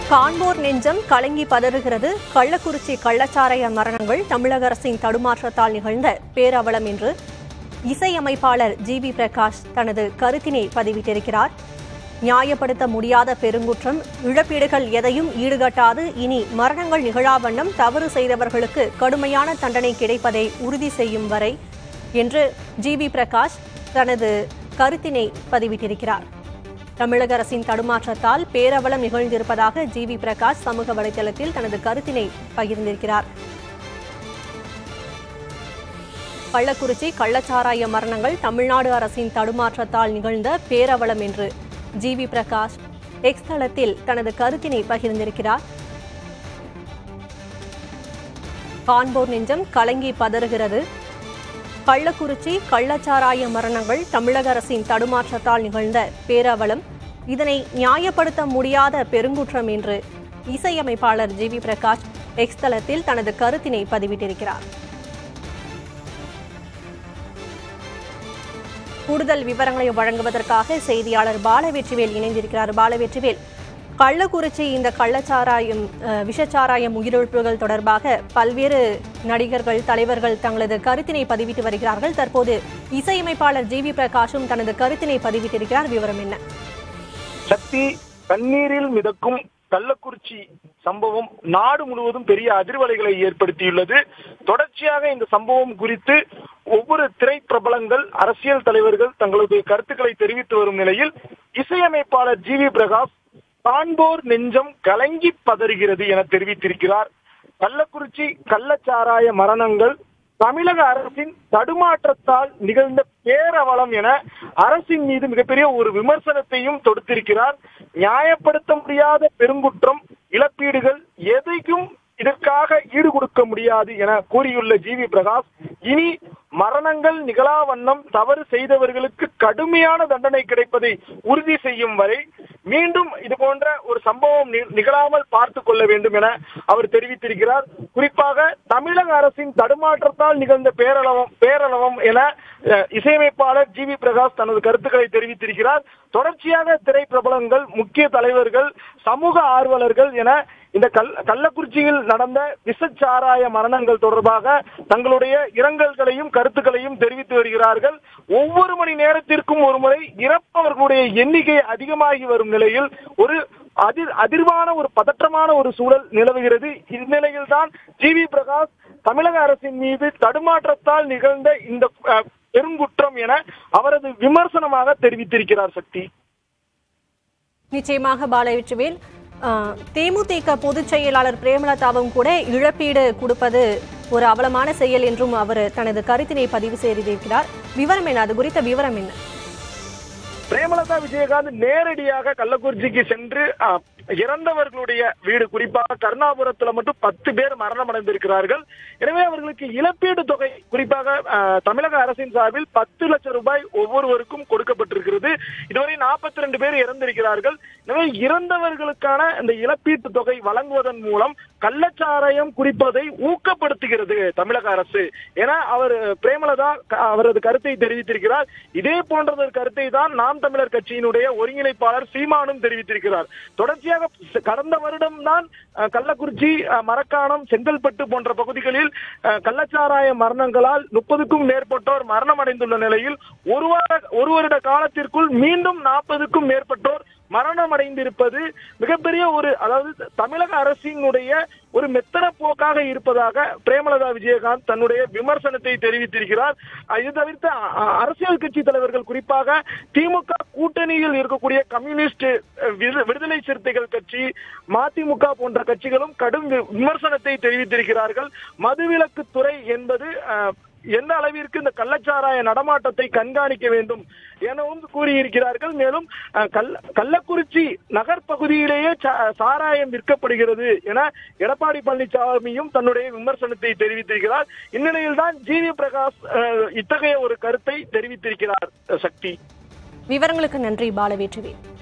காண்போர் நெஞ்சம் கலங்கி பதறுகிறது கள்ளக்குறிச்சி கள்ளச்சாராய மரணங்கள் தமிழக அரசின் தடுமாற்றத்தால் நிகழ்ந்த பேரவலம் என்று இசையமைப்பாளர் ஜி வி பிரகாஷ் தனது கருத்தினை பதிவிட்டிருக்கிறார் நியாயப்படுத்த முடியாத பெருங்குற்றம் இழப்பீடுகள் எதையும் ஈடுகட்டாது இனி மரணங்கள் நிகழாவண்ணம் தவறு செய்தவர்களுக்கு கடுமையான தண்டனை கிடைப்பதை உறுதி செய்யும் வரை என்று ஜி வி பிரகாஷ் தனது கருத்தினை பதிவிட்டிருக்கிறார் தமிழக அரசின் தடுமாற்றத்தால் பேரவலம் நிகழ்ந்திருப்பதாக ஜி வி பிரகாஷ் சமூக வலைதளத்தில் தனது கருத்தினை பகிர்ந்திருக்கிறார் கள்ளக்குறிச்சி கள்ளச்சாராய மரணங்கள் தமிழ்நாடு அரசின் தடுமாற்றத்தால் நிகழ்ந்த பேரவலம் என்று ஜி வி பிரகாஷ் எக்ஸ் தளத்தில் தனது கருத்தினை பகிர்ந்திருக்கிறார் காண்போர் நெஞ்சம் கலங்கி பதறுகிறது கள்ளக்குறிச்சி கள்ளச்சாராய மரணங்கள் தமிழக அரசின் தடுமாற்றத்தால் நிகழ்ந்த பேரவலம் இதனை நியாயப்படுத்த முடியாத பெருங்குற்றம் என்று இசையமைப்பாளர் ஜி வி பிரகாஷ் எக்ஸ் தளத்தில் தனது கருத்தினை பதிவிட்டிருக்கிறார் கூடுதல் விவரங்களை வழங்குவதற்காக செய்தியாளர் பாலவெற்றிவேல் இணைந்திருக்கிறார் பாலவெற்றிவேல் கள்ளக்குறிச்சி இந்த கள்ளச்சாராயம் அஹ், விஷச்சாராயம் உயிரிழப்புகள் தொடர்பாக பல்வேறு நடிகர்கள் தலைவர்கள் தங்களது கருத்தினை பதிவிட்டு வருகிறார்கள் தற்போது இசையமைப்பாளர் ஜி வி பிரகாஷும் தனது கருத்தினை பதிவிட்டிருக்கிறார் விவரம் என்ன சக்தி தண்ணீரில் மிதக்கும் கள்ளக்குறிச்சி சம்பவம் நாடு முழுவதும் பெரிய அதிர்வலைகளை ஏற்படுத்தியுள்ளது தொடர்ச்சியாக இந்த சம்பவம் குறித்து ஒவ்வொரு திரை பிரபலங்கள் அரசியல் தலைவர்கள் தங்களது கருத்துக்களை தெரிவித்து வரும் நிலையில் இசையமைப்பாளர் ஜி வி பிரகாஷ் காண்போர் நெஞ்சம் கலங்கி பதறுகிறது என தெரிவித்திருக்கிறார் கள்ளக்குறிச்சி கள்ளச்சாராய மரணங்கள் தமிழக அரசின் தடுமாற்றத்தால் நிகழ்ந்த பேரவலம் என அரசின் மீது மிகப்பெரிய ஒரு விமர்சனத்தையும் தொடுத்திருக்கிறார் நியாயப்படுத்த முடியாத பெருங்குற்றம் இழப்பீடுகள் எதையும் இதற்காக ஈடு கொடுக்க முடியாது என கூறியுள்ள ஜி வி பிரகாஷ் இனி மரணங்கள் நிகழா வண்ணம் தவறு செய்தவர்களுக்கு கடுமையான தண்டனை கிடைப்பதை உறுதி செய்யும் வரை மீண்டும் இது போன்ற ஒரு சம்பவம் நி- நிகழாமல் பார்த்துக் கொள்ள வேண்டும் என அவர் தெரிவித்திருக்கிறார் குறிப்பாக தமிழக அரசின் தடுமாற்றத்தால் நிகழ்ந்த பேரளவம் பேரளவம் என அஹ், இசையமைப்பாளர் ஜி வி பிரகாஷ் தனது கருத்துக்களை தெரிவித்திருக்கிறார் தொடர்ச்சியாக திரை பிரபலங்கள் முக்கிய தலைவர்கள் சமூக ஆர்வலர்கள் என இந்த கல் கள்ளக்குறிச்சியில் நடந்த விஷச்சாராய மரணங்கள் தொடர்பாக தங்களுடைய இரங்கல்களையும் கருத்துக்களையும் தெரிவித்து வருகிறார்கள் ஒவ்வொரு மணி நேரத்திற்கும் ஒரு முறை இறப்பவர்களுடைய எண்ணிக்கை அதிகமாகி வரும் நிலையில் ஒரு அதிர் அதிர்வான ஒரு பதற்றமான ஒரு சூழல் நிலவுகிறது இந்நிலையில் தான் ஜி வி பிரகாஷ் தமிழக அரசின் மீது தடுமாற்றத்தால் நிகழ்ந்த இந்த அஹ், பெருங்குற்றம் என அவரது விமர்சனமாக தெரிவித்திருக்கிறார் சக்தி நிச்சயமாக பாலவெற்றிவேல் அஹ், தேமுதிக பொதுச் செயலாளர் பிரேமலதாவும் கூட இழப்பீடு கொடுப்பது ஒரு அவலமான செயல் என்றும் அவர் தனது கருத்தினை பதிவு செய்திருக்கிறார் விவரம் என்ன அது குறித்த விவரம் என்ன பிரேமலதா விஜயகாந்த் நேரடியாக கள்ளக்குறிச்சிக்கு சென்று அஹ், இறந்தவர்களுடைய வீடு குறிப்பாக கருணாபுரத்துல மட்டும் பத்து பேர் மரணம் அடைந்திருக்கிறார்கள் எனவே அவர்களுக்கு இழப்பீடு தொகை குறிப்பாக அஹ், தமிழக அரசின் சார்பில் பத்து லட்சம் ரூபாய் ஒவ்வொருவருக்கும் கொடுக்கப்பட்டிருக்கிறது இதுவரை நாற்பத்தி ரெண்டு பேர் இறந்திருக்கிறார்கள் எனவே இறந்தவர்களுக்கான இந்த இழப்பீட்டு தொகை வழங்குவதன் மூலம் கள்ளச்சாராயம் குடிப்பதை ஊக்கப்படுத்துகிறது தமிழக அரசு என அவர் பிரேமலதா க- அவரது கருத்தை தெரிவித்திருக்கிறார் இதே போன்றதொரு கருத்தை தான் நாம் தமிழர் கட்சியினுடைய ஒருங்கிணைப்பாளர் சீமானும் தெரிவித்திருக்கிறார் தொடர்ச்சியாக ச- கடந்த வருடம் தான் அஹ், கள்ளக்குறிச்சி அஹ், மரக்காணம் செங்கல்பட்டு போன்ற பகுதிகளில் அஹ், கள்ளச்சாராய மரணங்களால் முப்பதுக்கும் மேற்பட்டோர் மரணம் அடைந்துள்ள நிலையில் ஒரு வார ஒரு வருட காலத்திற்குள் மீண்டும் நாற்பதுக்கும் மேற்பட்டோர் மரணம் அடைந்திருப்பது மிகப்பெரிய ஒரு அதாவது தமிழக அரசினுடைய ஒரு மெத்தன போக்காக இருப்பதாக பிரேமலதா விஜயகாந்த் தன்னுடைய விமர்சனத்தை தெரிவித்திருக்கிறார் அஹ் இது தவிர்த்து அ- அ- அரசியல் கட்சி தலைவர்கள் குறிப்பாக திமுக கூட்டணியில் இருக்கக்கூடிய கம்யூனிஸ்ட் அஹ், விடு- விடுதலை சிறுத்தைகள் கட்சி மதிமுக போன்ற கட்சிகளும் கடும் வி- விமர்சனத்தை தெரிவித்திருக்கிறார்கள் மதுவிலக்கு துறை என்பது அஹ், எந்த அளவிற்கு இந்த கள்ளச்சாராய நடமாட்டத்தை கண்காணிக்க வேண்டும் எனவும் கூறியிருக்கிறார்கள் மேலும் அஹ், கள்ள- கள்ளக்குறிச்சி நகர் பகுதியிலேயே சா- சாராயம் விற்கப்படுகிறது என எடப்பாடி பழனிசாமியும் தன்னுடைய விமர்சனத்தை தெரிவித்திருக்கிறார் இந்நிலையில் தான் ஜி வி பிரகாஷ் அஹ், இத்தகைய ஒரு கருத்தை தெரிவித்திருக்கிறார் அஹ், சக்தி விவரங்களுக்கு நன்றி பாலவேற்றுவேல்